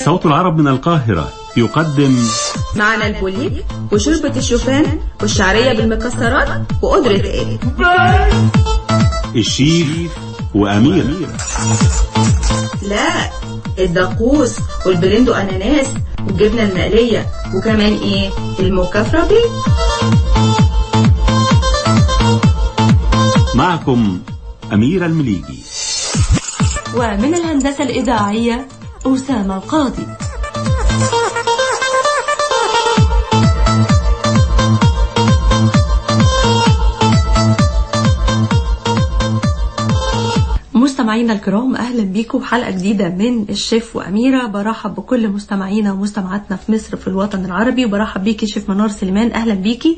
صوت العرب من القاهرة يقدم معنا البوليب وشوربة الشوفان والشعرية بالمكسرات وقدرة ايه الشيف وأمير لا الدقوس والبرندو اناناس والجبنة المقلية وكمان ايه المكفرة بيه معكم أمير المليجي ومن الهندسة الإذاعية أسامة القاضي مستمعينا الكرام اهلا بيكم بحلقه جديده من الشيف واميره برحب بكل مستمعينا ومستمعاتنا في مصر في الوطن العربي وبرحب بيكي شيف منار سليمان اهلا بيكي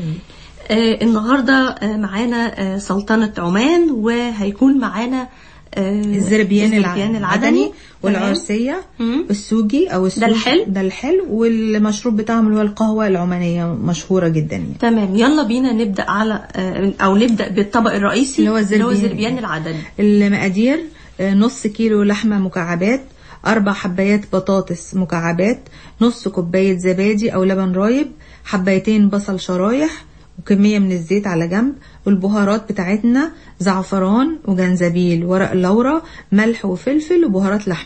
آه النهارده آه معانا آه سلطنه عمان وهيكون معانا آه الزربيان الزربيان العدني والعرسية مم. السوجي او السوجي ده الحلو؟ ده الحلو والمشروب بتاعهم اللي هو القهوة العمانية مشهورة جدا يعني تمام يلا بينا نبدا على آه، او نبدا بالطبق الرئيسي اللي هو الزربيان. الزربيان العدني المقادير آه، نص كيلو لحمة مكعبات أربع حبايات بطاطس مكعبات نص كوباية زبادي أو لبن رايب حبايتين بصل شرايح وكمية من الزيت على جنب والبهارات بتاعتنا زعفران وجنزبيل ورق لورا ملح وفلفل وبهارات لحم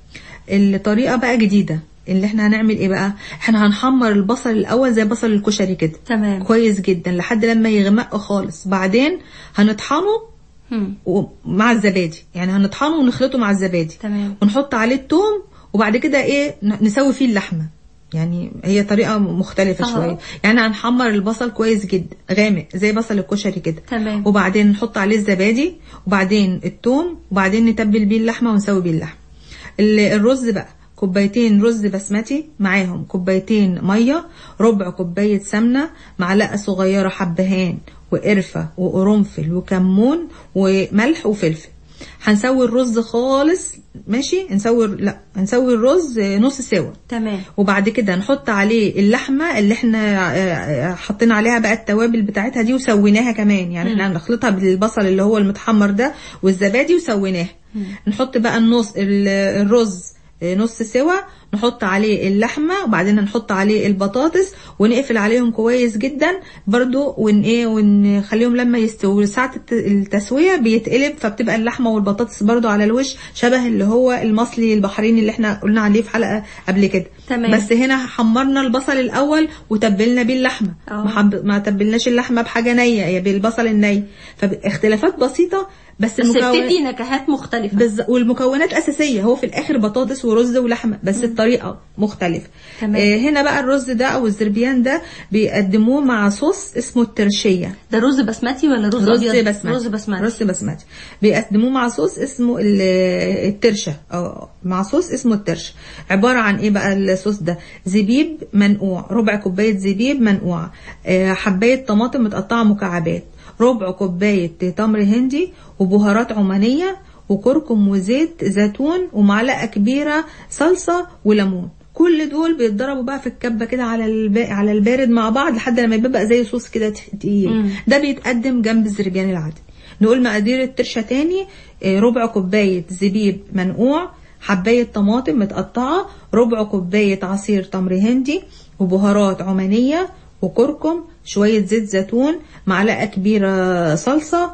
الطريقة بقى جديدة اللي احنا هنعمل ايه بقى احنا هنحمر البصل الاول زي بصل الكشري كده تمام كويس جدا لحد لما يغمق خالص بعدين هنطحنه مم. مع الزبادي يعني هنطحنه ونخلطه مع الزبادي تمام ونحط عليه التوم وبعد كده ايه ن- نسوي فيه اللحمه يعني هي طريقه مختلفه أها. شويه يعني هنحمر البصل كويس جدا غامق زي بصل الكشري كده تمام وبعدين نحط عليه الزبادي وبعدين التوم وبعدين نتبل بيه اللحمه ونسوي بيه اللحمه ال- الرز بقى كوبايتين رز بسمتي معاهم كوبايتين ميه ربع كوبايه سمنه معلقه صغيره حبهان وقرفه وقرنفل وكمون وملح وفلفل هنسوي الرز خالص ماشي نسوي لا هنسوي الرز نص سوا تمام وبعد كده نحط عليه اللحمه اللي احنا آه، آه، حطينا عليها بقى التوابل بتاعتها دي وسويناها كمان يعني احنا هنخلطها بالبصل اللي هو المتحمر ده والزبادي وسويناها نحط بقى النص ال- الرز آه، نص سوا نحط عليه اللحمه وبعدين نحط عليه البطاطس ونقفل عليهم كويس جدا برضو ون ايه ونخليهم لما يستووا ساعه الت- التسويه بيتقلب فبتبقى اللحمه والبطاطس برضو على الوش شبه اللي هو المصلي البحريني اللي احنا قلنا عليه في حلقه قبل كده تمام. بس هنا حمرنا البصل الاول وتبلنا بيه اللحمه اه. ما, حب... ما تبلناش اللحمه بحاجه نيه هي بالبصل الني فاختلافات بسيطه بس, بس المكون- بتدي نكهات مختلفة بز... والمكونات اساسيه هو في الاخر بطاطس ورز ولحمه بس الطريقه مختلفه تمام. آه هنا بقى الرز ده او الزربيان ده بيقدموه مع صوص اسمه الترشيه ده رز بسمتي ولا رز رز أبيض؟ بسمتي رز بسمتي رز بسمتي بيقدموه مع صوص اسمه ال- الترشه اه مع صوص اسمه الترشه عباره عن ايه بقى الصوص ده زبيب منقوع ربع كوبايه زبيب منقوع آه، حبايه طماطم متقطعه مكعبات ربع كوبايه تمر هندي وبهارات عمانيه وكركم وزيت زيتون ومعلقه كبيره صلصه وليمون كل دول بيتضربوا بقى في الكبه كده على الب... على البارد مع بعض لحد لما يبقى زي صوص كده تقيل مم. ده بيتقدم جنب الزربيان العادي نقول مقادير الترشة تاني آه، ربع كوباية زبيب منقوع حباية طماطم متقطعة ربع كوباية عصير تمر هندي وبهارات عمانية وكركم شوية زيت زيتون معلقة كبيرة صلصة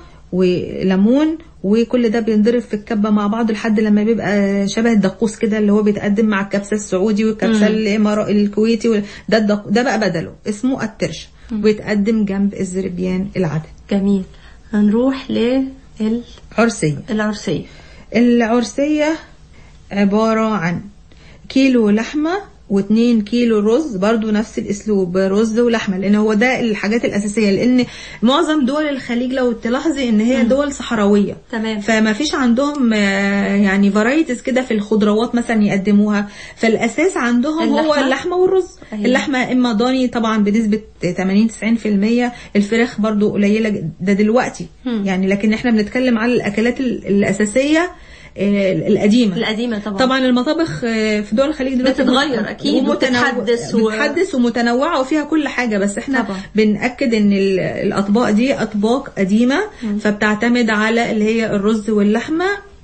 وليمون وكل ده بينضرب في الكبة مع بعض لحد لما بيبقى شبه الدقوس كده اللي هو بيتقدم مع الكبسة السعودي والكبسة الإمارا- الكويتي وال- ده الدق... ده بقى بدله اسمه الترش ويتقدم جنب الزربيان العدد جميل هنروح عرسية للعرسية العرسية عبارة عن كيلو لحمة واتنين كيلو رز برضو نفس الاسلوب رز ولحمه لان هو ده الحاجات الاساسيه لان معظم دول الخليج لو تلاحظي ان هي دول صحراويه تمام. فما فيش عندهم آه، يعني فرايتيز كده في الخضروات مثلا يقدموها فالاساس عندهم هو اللحمة؟ اللحمه والرز أيوة. اللحمه اما ضاني طبعا بنسبه 80 90% الفراخ برضو قليله ده دلوقتي مم. يعني لكن احنا بنتكلم على الاكلات ال- الاساسيه آه، القديمه القديمة طبعا طبعا المطابخ آه، في دول الخليج دلوقتي بتتغير مت- أكيد ومتنوع- وبتتحدث و- بتتحدث ومتنوعه وفيها كل حاجه بس احنا طبعا. بنأكد ان ال- الاطباق دي اطباق قديمه فبتعتمد على اللي هي الرز واللحمه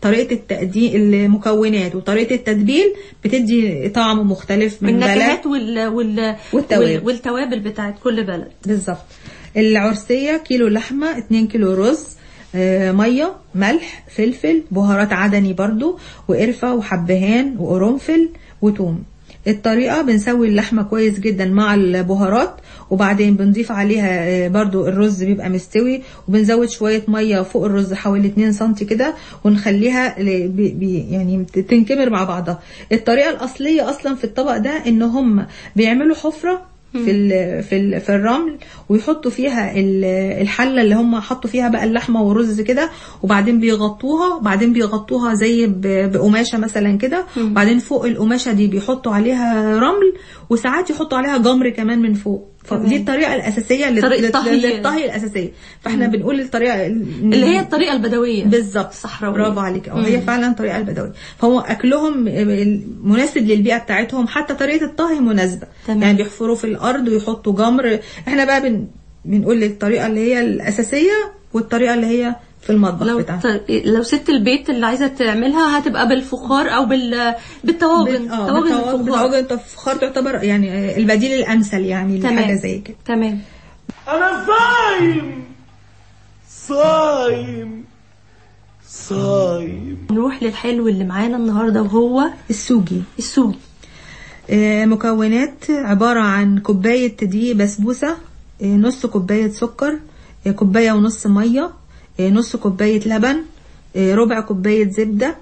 طريقه التقديم المكونات وطريقه التتبيل بتدي طعم مختلف من بلد النكهات وال... وال... والتوابل. وال... والتوابل بتاعت كل بلد بالظبط العرسية كيلو لحمة 2 كيلو رز آه، مية ملح فلفل بهارات عدني برضو وقرفة وحبهان وقرنفل وتوم الطريقة بنسوي اللحمة كويس جدا مع البهارات وبعدين بنضيف عليها آه، برضو الرز بيبقى مستوي وبنزود شوية مية فوق الرز حوالي 2 سنتي كده ونخليها ل- بي بي- يعني تنكمر مع بعضها الطريقة الأصلية أصلا في الطبق ده إن هم بيعملوا حفرة في ال في ال في الرمل ويحطوا فيها ال- الحله اللي هم حطوا فيها بقى اللحمه والرز كده وبعدين بيغطوها وبعدين بيغطوها زي ب- بقماشه مثلا كده وبعدين فوق القماشه دي بيحطوا عليها رمل وساعات يحطوا عليها جمر كمان من فوق تمام. فدي الطريقه الاساسيه لل- طريقة لل- طهي. للطهي الاساسيه فاحنا بنقول الطريقه اللي هي الطريقه البدويه بالظبط الصحراويه برافو عليك اه هي فعلا الطريقه البدويه فهو اكلهم مناسب للبيئه بتاعتهم حتى طريقه الطهي مناسبه تمام. يعني بيحفروا في الارض ويحطوا جمر احنا بقى بن... بنقول الطريقه اللي هي الاساسيه والطريقه اللي هي في المطبخ لو بتاعنا ط- لو ست البيت اللي عايزه تعملها هتبقى بالفخار او بال بالطواجن اه طواجن بالطواجن الفخار بالطواجن الفخار تعتبر يعني البديل الامثل يعني لحاجه تمام زي كده تمام انا صايم صايم صايم نروح للحلو اللي معانا النهارده وهو السوجي السوق آه، مكونات عبارة عن كوباية دقيق بسبوسة آه، نص كوباية سكر آه، كوباية ونص مية آه، نص كوباية لبن آه، ربع كوباية زبدة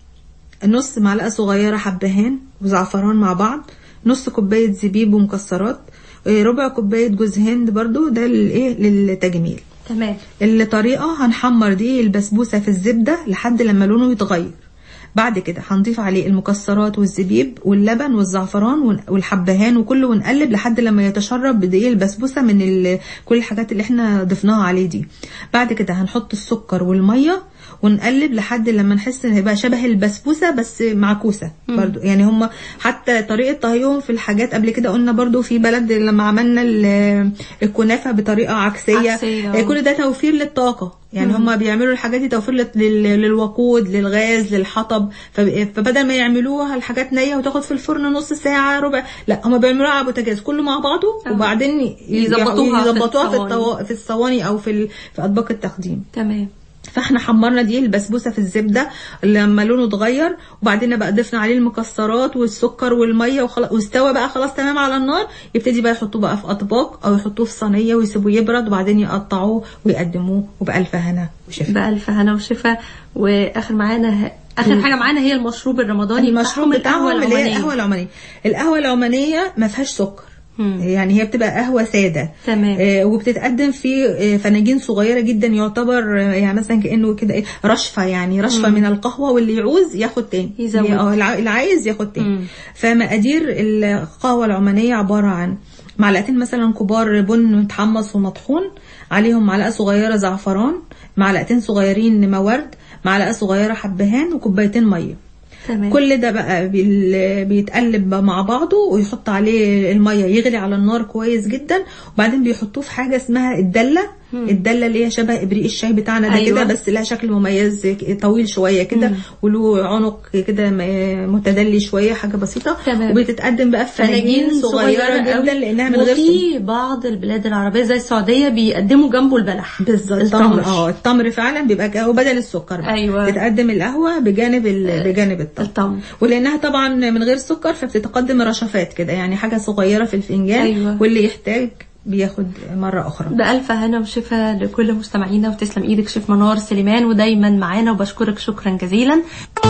نص معلقة صغيرة حبهان وزعفران مع بعض نص كوباية زبيب ومكسرات آه، ربع كوباية جوز هند برضو ده للايه للتجميل تمام الطريقة هنحمر دي البسبوسة في الزبدة لحد لما لونه يتغير بعد كده هنضيف عليه المكسرات والزبيب واللبن والزعفران ون- والحبهان وكله ونقلب لحد لما يتشرب بدقيق البسبوسة من ال- كل الحاجات اللي احنا ضفناها عليه دي بعد كده هنحط السكر والمية ونقلب لحد لما نحس ان هيبقى شبه البسبوسه بس معكوسه برضو يعني هم حتى طريقه طهيهم في الحاجات قبل كده قلنا برضو في بلد لما عملنا ال- الكنافه بطريقه عكسيه, عكسية. آه، كل ده توفير للطاقه يعني هم بيعملوا الحاجات دي توفير لل- لل- للوقود للغاز للحطب فب- فبدل ما يعملوها الحاجات نيه وتاخد في الفرن نص ساعه ربع لا هم بيعملوها على بوتاجاز كله مع بعضه آه. وبعدين ي- يظبطوها في يظبطوها في, الصواني. الطوا... في الصواني او في ال... في اطباق التقديم تمام فاحنا حمرنا دي البسبوسه في الزبده لما لونه اتغير وبعدين بقى ضفنا عليه المكسرات والسكر والميه وخلاص واستوى بقى خلاص تمام على النار يبتدي بقى يحطوه بقى في اطباق او يحطوه في صينيه ويسيبوه يبرد وبعدين يقطعوه ويقدموه وبألف هنا وشفا بألف هنا وشفا واخر معانا اخر حاجه معانا هي المشروب الرمضاني المشروب بتاعهم القهوه اللي هي العمانيه القهوه العمانيه القهوه العمانيه ما فيهاش سكر مم. يعني هي بتبقى قهوه ساده تمام. آه وبتتقدم في آه، فناجين صغيره جدا يعتبر آه، يعني مثلا كانه كده ايه رشفه يعني رشفه من القهوه واللي يعوز ياخد تاني يزود. يعني اه الع- اللي عايز ياخد تاني مم. فمقادير القهوه العمانيه عباره عن معلقتين مثلا كبار بن متحمص ومطحون عليهم معلقه صغيره زعفران معلقتين صغيرين مورد معلقه صغيره حبهان وكوبايتين ميه تمام كل ده بقى بال- بيتقلب بقى مع بعضه ويحط عليه الميه يغلي على النار كويس جدا وبعدين بيحطوه في حاجه اسمها الدله الدله اللي هي شبه ابريق الشاي بتاعنا ده أيوة. كده بس لها شكل مميز ك- طويل شويه كده وله عنق كده م- متدلي شويه حاجه بسيطه تمام. وبتتقدم بقى في فناجين صغيره جدا قوي. لانها من غير سكر. وفي بعض البلاد العربيه زي السعوديه بيقدموا جنبه البلح بالظبط التمر. التمر اه التمر فعلا بيبقى هو بدل السكر بقى. أيوة. تتقدم القهوه بجانب ال... بجانب التمر التمر ولانها طبعا من غير سكر فبتتقدم رشفات كده يعني حاجه صغيره في الفنجان أيوة. واللي يحتاج بياخد مره اخرى بألف هنا وشفا لكل مستمعينا وتسلم ايدك شيف منار سليمان ودايما معانا وبشكرك شكرا جزيلا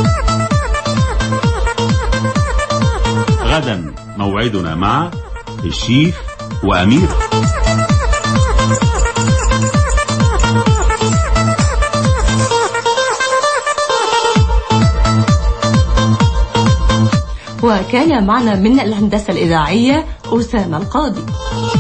غدا موعدنا مع الشيف وأمير وكان معنا من الهندسة الإذاعية أسامة القاضي